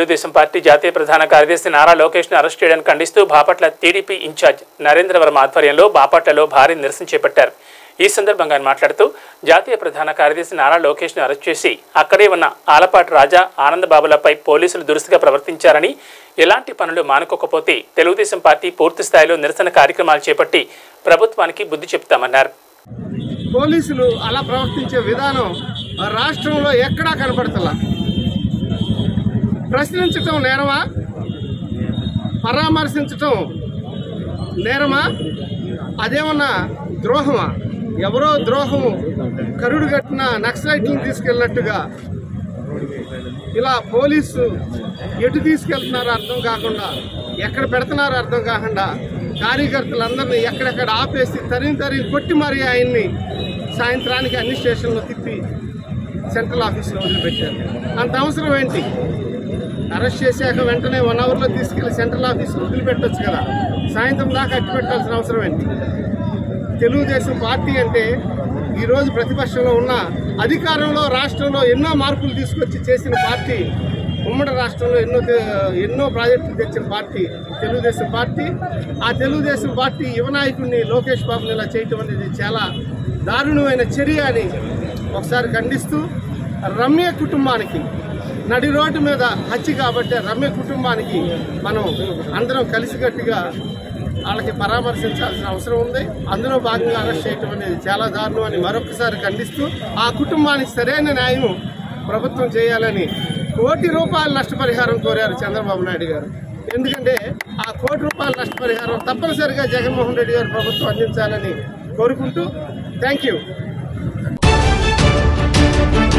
Telugu Desam party జాతీయ ప్రధాన కార్యదర్శి నారా లోకేష్ను అరెస్ట్ చేయడానికి ఖండిస్తూ బాపట్ల టీడీపీ ఇన్ఛార్జ్ నరేంద్రవరం ఆధ్వర్యంలో బాపట్లలో భారీ నిరసన చేపట్టారు ఈ సందర్భంగా ఆయన మాట్లాడుతూ జాతీయ ప్రధాన కార్యదర్శి నారా లోకేష్ను అరెస్ట్ చేసి అక్కడే ఉన్న ఆలపాటి రాజా ఆనందబాబులపై పోలీసులు దురుసుగా ప్రవర్తించారని ఎలాంటి పనులు మానుకోకపోతే తెలుగుదేశం పార్టీ పూర్తి స్థాయిలో నిరసన కార్యక్రమాలు చేపట్టి ప్రభుత్వానికి బుద్ధి చెప్తామన్నారు పోలీసులు అలా ప్రవర్తించే విధానం ఆ రాష్ట్రంలో ఎక్కడా కనపడతలా ప్రశ్నించటం నేరమా పరామర్శించటం నేరమా అదేమన్నా ద్రోహమా ఎవరో ద్రోహము కరుడు కట్టిన నక్సలైట్లను తీసుకెళ్ళినట్టుగా ఇలా పోలీసు ఎటు తీసుకెళ్తున్నారో అర్థం కాకుండా ఎక్కడ పెడుతున్నారో అర్థం కాకుండా కార్యకర్తలందరినీ ఎక్కడెక్కడ ఆపేసి తరిగి తరిగి కొట్టి మరీ ఆయన్ని సాయంత్రానికి అన్ని స్టేషన్లో తిప్పి సెంట్రల్ ఆఫీస్లో వదిలిపెట్టారు అంత అవసరం ఏంటి అరెస్ట్ చేశాక వెంటనే వన్ అవర్లో తీసుకెళ్లి సెంట్రల్ ఆఫీస్లో వదిలిపెట్టొచ్చు కదా సాయంత్రం దాకా అట్టి పెట్టాల్సిన అవసరం ఏంటి తెలుగుదేశం పార్టీ అంటే ఈరోజు ప్రతిపక్షంలో ఉన్న అధికారంలో రాష్ట్రంలో ఎన్నో మార్పులు తీసుకొచ్చి చేసిన పార్టీ ఉమ్మడి రాష్ట్రంలో ఎన్నో తె- ఎన్నో ప్రాజెక్టులు తెచ్చిన పార్టీ తెలుగుదేశం పార్టీ ఆ తెలుగుదేశం పార్టీ యువ నాయకుడిని లోకేష్ బాబుని ఇలా చేయటం అనేది చాలా దారుణమైన చర్య అని ఒకసారి ఖండిస్తూ రమ్య కుటుంబానికి నడి రోడ్డు మీద హత్య కాబట్టి రమ్య కుటుంబానికి మనం అందరం కలిసికట్టుగా వాళ్ళకి పరామర్శించాల్సిన అవసరం ఉంది అందులో భాగంగా అరెస్ట్ చేయటం అనేది చాలా దారుణం అని మరొకసారి ఖండిస్తూ ఆ కుటుంబానికి సరైన న్యాయం ప్రభుత్వం చేయాలని కోటి రూపాయల నష్టపరిహారం కోరారు చంద్రబాబు నాయుడు గారు ఎందుకంటే ఆ కోటి రూపాయల నష్టపరిహారం తప్పనిసరిగా జగన్మోహన్ రెడ్డి గారు ప్రభుత్వం అందించాలని కోరుకుంటూ థ్యాంక్ యూ